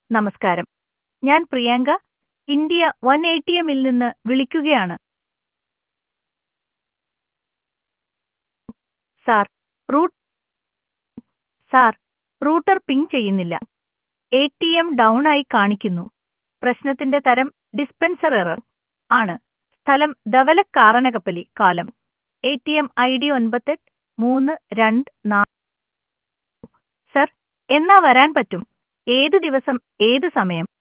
നമസ്കാരം ഞാൻ Priyanka India one A T എമ്മിൽ നിന്ന് വിളിക്കുകയാണ് sir root sir router ping ചെയ്യുന്നില്ല എ ടി എം ഡൗൺ ആയി കാണിക്കുന്നു പ്രശ്നത്തിന്റെ തരം ഡിസ്പെൻസർ എറർ ആണ് സ്ഥലം ധവല കാറനകപ്പലി കാലം A T M I D ഒൻപത്തെട്ട് മൂന്ന് രണ്ട് നാല് സർ എന്നാ വരാൻ പറ്റും ഏത് ദിവസം ഏത് സമയം